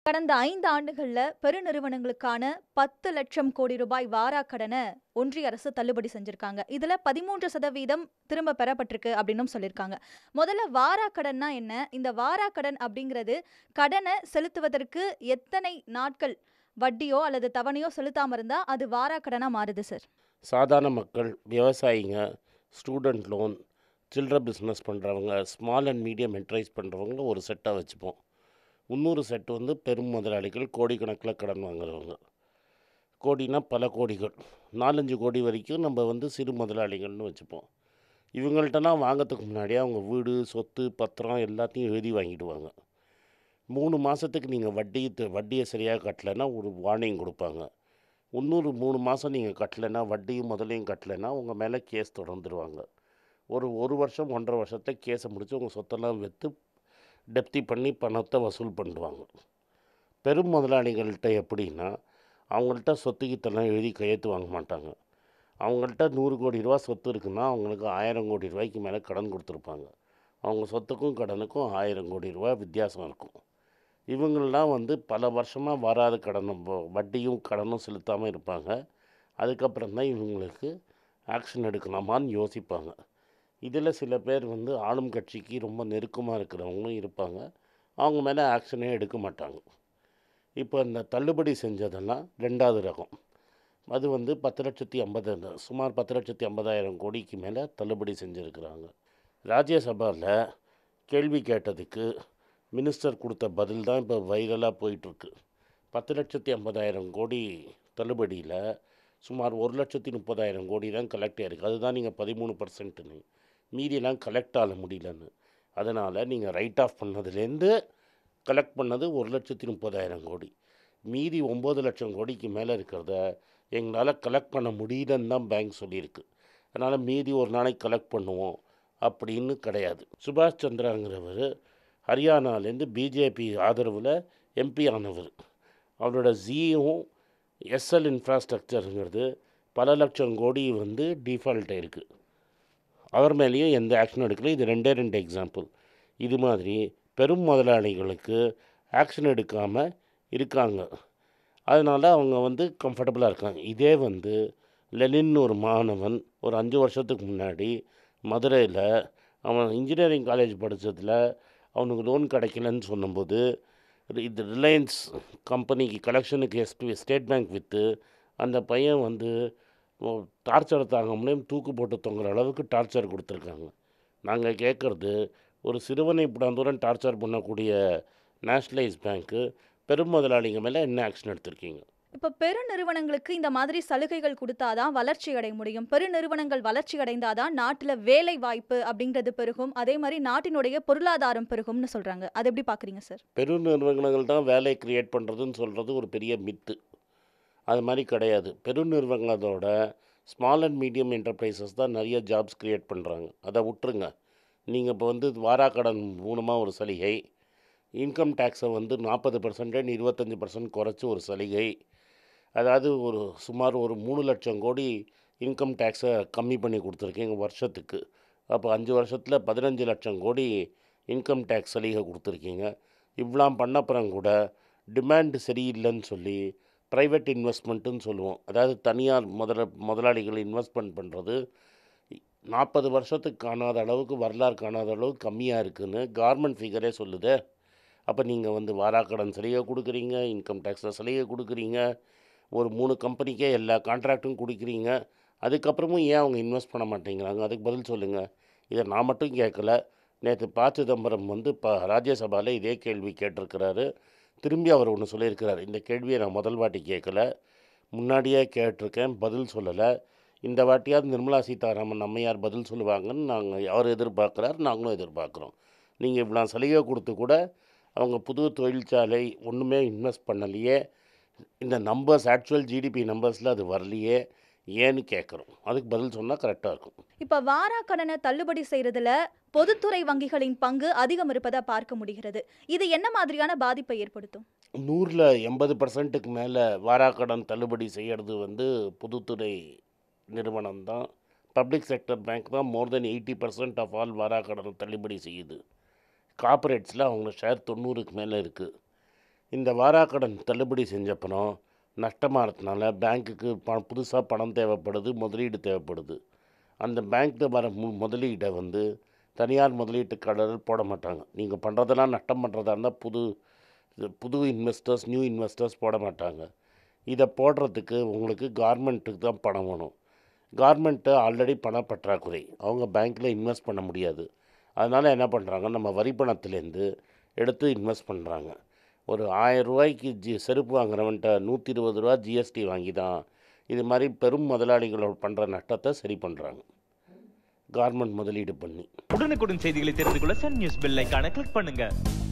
கடந்த ஐந்து ஆண்டுகள்ல பெருநிறுவனங்களுக்கான பத்து லட்சம் கோடி ரூபாய் வாராக்கடனை ஒன்றிய அரசு தள்ளுபடி செஞ்சிருக்காங்க இதுல பதிமூன்று சதவீதம் திரும்ப பெறப்பட்டிருக்கு அப்படின்னும் சொல்லியிருக்காங்க முதல்ல வாராக்கடன்னா என்ன இந்த வாராக்கடன் அப்படிங்கிறது கடனை செலுத்துவதற்கு எத்தனை நாட்கள் வட்டியோ அல்லது தவணையோ செலுத்தாம இருந்தா அது வாராக்கடனா மாறுது சார் சாதாரண மக்கள் விவசாயிங்க ஸ்டூடெண்ட் லோன் சில்லற பிஸ்னஸ் பண்ணுறவங்க ஸ்மால் அண்ட் மீடியம் என்டர்பிரைஸ் பண்ணுறவங்க ஒரு செட்டாக வச்சுப்போம் இன்னொரு செட் வந்து பெரும் முதலாளிகள் கோடிக்கணக்கில் கடன் வாங்குறவங்க கோடினா பல கோடிகள் நாலஞ்சு கோடி வரைக்கும் நம்ம வந்து சிறு முதலாளிகள்னு வச்சுப்போம் இவங்கள்ட்டலாம் வாங்கிறதுக்கு முன்னாடியே அவங்க வீடு சொத்து பத்திரம் எல்லாத்தையும் எழுதி வாங்கிடுவாங்க மூணு மாதத்துக்கு நீங்கள் வட்டி வட்டியை சரியாக கட்டலைன்னா ஒரு வார்னிங் கொடுப்பாங்க இன்னொரு மூணு மாதம் நீங்கள் கட்டலைன்னா வட்டியும் முதலையும் கட்டலைன்னா உங்கள் மேலே கேஸ் தொடர்ந்துருவாங்க ஒரு ஒரு வருஷம் ஒன்றரை வருஷத்தில் கேஸை முடித்து உங்கள் சொத்தெல்லாம் விற்று டெப்தி பண்ணி பணத்தை வசூல் பண்ணிடுவாங்க பெரும் முதலாளிகள்கிட்ட எப்படின்னா அவங்கள்ட்ட சொத்துக்கிட்டெல்லாம் எழுதி கையெழுத்து வாங்க மாட்டாங்க அவங்கள்ட்ட நூறு கோடி ரூபா சொத்து இருக்குன்னா அவங்களுக்கு ஆயிரம் கோடி ரூபாய்க்கு மேலே கடன் கொடுத்துருப்பாங்க அவங்க சொத்துக்கும் கடனுக்கும் ஆயிரம் கோடி ரூபா வித்தியாசம் இருக்கும் இவங்கெல்லாம் வந்து பல வருஷமாக வராத கடனும் வ- வட்டியும் கடனும் செலுத்தாமல் இருப்பாங்க அதுக்கப்புறம் தான் இவங்களுக்கு ஆக்ஷன் எடுக்கலாமான்னு யோசிப்பாங்க இதில் சில பேர் வந்து ஆளும் கட்சிக்கு ரொம்ப நெருக்கமாக இருக்கிறவங்களும் இருப்பாங்க அவங்க மேலே ஆக்ஷனே எடுக்க மாட்டாங்க இப்போ இந்த தள்ளுபடி செஞ்சதெல்லாம் ரெண்டாவது ரகம் அது வந்து பத்து லட்சத்தி ஐம்பது சுமார் பத்து லட்சத்தி ஐம்பதாயிரம் கோடிக்கு மேலே தள்ளுபடி செஞ்சுருக்கிறாங்க ராஜ்யசபாவில் கேள்வி கேட்டதுக்கு மினிஸ்டர் கொடுத்த பதில் தான் இப்போ வைரலாக போயிட்டுருக்கு பத்து லட்சத்தி ஐம்பதாயிரம் கோடி தள்ளுபடியில் சுமார் ஒரு லட்சத்தி முப்பதாயிரம் கோடி தான் கலெக்ட் ஆயிருக்கு அதுதான் நீங்கள் பதிமூணு பர்சன்ட்னு மீதியெல்லாம் கலெக்ட் ஆக முடியலன்னு அதனால் நீங்கள் ரைட் ஆஃப் பண்ணதுலேருந்து கலெக்ட் பண்ணது ஒரு லட்சத்தி முப்பதாயிரம் கோடி மீதி ஒம்பது லட்சம் கோடிக்கு மேலே இருக்கிறத எங்களால் கலெக்ட் பண்ண முடியலன்னு தான் பேங்க் சொல்லியிருக்கு அதனால் மீதி ஒரு நாளைக்கு கலெக்ட் பண்ணுவோம் அப்படின்னு கிடையாது சுபாஷ் சந்திராங்கிறவர் ஹரியானாலேருந்து பிஜேபி ஆதரவில் எம்பி ஆனவர் அவரோட ஜியும் எஸ்எல் இன்ஃப்ராஸ்ட்ரக்சருங்கிறது பல லட்சம் கோடி வந்து டிஃபால்ட் ஆயிருக்கு அவர் மேலேயும் எந்த ஆக்ஷனும் எடுக்கல இது ரெண்டே ரெண்டு எக்ஸாம்பிள் இது மாதிரி பெரும் முதலாளிகளுக்கு ஆக்ஷன் எடுக்காமல் இருக்காங்க அதனால் அவங்க வந்து கம்ஃபர்டபுளாக இருக்காங்க இதே வந்து லெனின் ஒரு மாணவன் ஒரு அஞ்சு வருஷத்துக்கு முன்னாடி மதுரையில் அவன் இன்ஜினியரிங் காலேஜ் படித்ததில் அவனுக்கு லோன் கிடைக்கலன்னு சொன்னபோது இது ரிலையன்ஸ் கம்பெனிக்கு கலெக்ஷனுக்கு எஸ்பி ஸ்டேட் பேங்க் விற்று அந்த பையன் வந்து டார்ச்சர் தாங்க முடியும் தூக்கு போட்டு தொங்குற அளவுக்கு டார்ச்சர் கொடுத்துருக்காங்க நாங்கள் கேட்குறது ஒரு சிறுவனை இப்படாந்தூரம் டார்ச்சர் பண்ணக்கூடிய நேஷ்னலைஸ் பேங்க்கு பெரும் முதலாளிங்க மேலே என்ன ஆக்ஷன் எடுத்திருக்கீங்க இப்ப பெருநிறுவனங்களுக்கு இந்த மாதிரி சலுகைகள் கொடுத்தாதான் வளர்ச்சி அடைய முடியும் பெருநிறுவனங்கள் வளர்ச்சி அடைந்தாதான் நாட்டுல வேலை வாய்ப்பு அப்படிங்கிறது பெருகும் அதே மாதிரி நாட்டினுடைய பொருளாதாரம் பெருகும்னு சொல்றாங்க அது எப்படி பாக்குறீங்க சார் பெரும் நிறுவனங்கள் தான் வேலை கிரியேட் பண்ணுறதுன்னு சொல்கிறது ஒரு பெரிய மித்து அது மாதிரி கிடையாது பெரும் நிறுவனங்களோட ஸ்மால் அண்ட் மீடியம் என்டர்பிரைசஸ் தான் நிறைய ஜாப்ஸ் கிரியேட் பண்ணுறாங்க அதை விட்டுருங்க நீங்கள் இப்போ வந்து வாராக்கடன் மூலமாக ஒரு சலுகை இன்கம் டேக்ஸை வந்து நாற்பது பர்சன்டேஜ் இருபத்தஞ்சி பர்சன்ட் குறைச்சி ஒரு சலுகை அதாவது ஒரு சுமார் ஒரு மூணு லட்சம் கோடி இன்கம் டேக்ஸை கம்மி பண்ணி கொடுத்துருக்கீங்க வருஷத்துக்கு அப்போ அஞ்சு வருஷத்தில் பதினஞ்சு லட்சம் கோடி இன்கம் டேக்ஸ் சலுகை கொடுத்துருக்கீங்க இவ்வளாம் பண்ணப்புறம் கூட டிமாண்ட் சரியில்லைன்னு சொல்லி ப்ரைவேட் இன்வெஸ்ட்மெண்ட்டுன்னு சொல்லுவோம் அதாவது தனியார் முதல முதலாளிகள் இன்வெஸ்ட்மெண்ட் பண்ணுறது நாற்பது வருஷத்துக்கு காணாத அளவுக்கு வரலாறு காணாத அளவுக்கு கம்மியாக இருக்குன்னு கார்மெண்ட் ஃபிகரே சொல்லுதே அப்போ நீங்கள் வந்து வாராக்கடன் சலுகை கொடுக்குறீங்க இன்கம் டேக்ஸில் சலுகை கொடுக்குறீங்க ஒரு மூணு கம்பெனிக்கே எல்லா கான்ட்ராக்ட்டும் கொடுக்குறீங்க அதுக்கப்புறமும் ஏன் அவங்க இன்வெஸ்ட் பண்ண மாட்டேங்கிறாங்க அதுக்கு பதில் சொல்லுங்கள் இதை நான் மட்டும் கேட்கல நேற்று ப சிதம்பரம் வந்து இப்போ ராஜ்யசபாவில் இதே கேள்வி கேட்டிருக்கிறாரு திரும்பி அவர் ஒன்று சொல்லியிருக்கிறார் இந்த கேள்வியை நான் முதல் வாட்டி கேட்கல முன்னாடியே கேட்டிருக்கேன் பதில் சொல்லலை இந்த வாட்டியாவது நிர்மலா சீதாராமன் அம்மையார் பதில் சொல்லுவாங்கன்னு நாங்கள் அவர் எதிர்பார்க்குறார் நாங்களும் எதிர்பார்க்குறோம் நீங்கள் இவ்வளோ சலுகை கொடுத்து கூட அவங்க புது தொழிற்சாலை ஒன்றுமே இன்வெஸ்ட் பண்ணலையே இந்த நம்பர்ஸ் ஆக்சுவல் ஜிடிபி நம்பர்ஸில் அது வரலையே ஏன்னு கேட்குறோம் அதுக்கு பதில் சொன்னால் கரெக்டாக இருக்கும் இப்ப வாராக்கடனை தள்ளுபடி செய்யறதுல பொதுத்துறை வங்கிகளின் பங்கு அதிகம் இருப்பதை பார்க்க முடிகிறது இது என்ன மாதிரியான பாதிப்பை ஏற்படுத்தும் நூறில் எண்பது பர்சன்ட்டுக்கு மேலே வாராக்கடன் தள்ளுபடி செய்கிறது வந்து பொதுத்துறை நிறுவனம் தான் பப்ளிக் செக்டர் பேங்க் தான் more than eighty percent of all வாராக்கடன் தள்ளுபடி செய்யுது கார்ப்பரேட்ஸில் அவங்க ஷேர் தொண்ணூறுக்கு மேலே இருக்குது இந்த வாராக்கடன் தள்ளுபடி செஞ்சப்பறம் நஷ்டமாகறதுனால பேங்க்குக்கு ப புதுசாக பணம் தேவைப்படுது முதலீடு தேவைப்படுது அந்த பேங்க்கில் வர மு முதலீடை வந்து தனியார் முதலீட்டுக்காரர்கள் போட மாட்டாங்க நீங்கள் பண்ணுறதெல்லாம் நஷ்டம் பண்ணுறதா இருந்தால் புது இது புது இன்வெஸ்டர்ஸ் நியூ இன்வெஸ்டர்ஸ் போட மாட்டாங்க இதை போடுறதுக்கு உங்களுக்கு கார்மெண்ட்டுக்கு தான் பணம் வேணும் கார்மெண்ட்டு ஆல்ரெடி பண பற்றாக்குறை அவங்க பேங்க்கில் இன்வெஸ்ட் பண்ண முடியாது அதனால் என்ன பண்ணுறாங்க நம்ம வரி பணத்துலேருந்து எடுத்து இன்வெஸ்ட் பண்ணுறாங்க ஒரு ஆயிரம் ரூபாய்க்கு ஜி செருப்பு வாங்குறவன்ட்ட நூற்றி இருபது ரூபா ஜிஎஸ்டி வாங்கி தான் இது மாதிரி பெரும் முதலாளிகளோட பண்ணுற நஷ்டத்தை சரி பண்ணுறாங்க கார்மெண்ட் முதலீடு பண்ணி உடனுக்குடன் செய்திகளை தெரிந்து கொள்ள சன் நியூஸ் பெல் ஐகானை கிளிக் பண்ணுங்க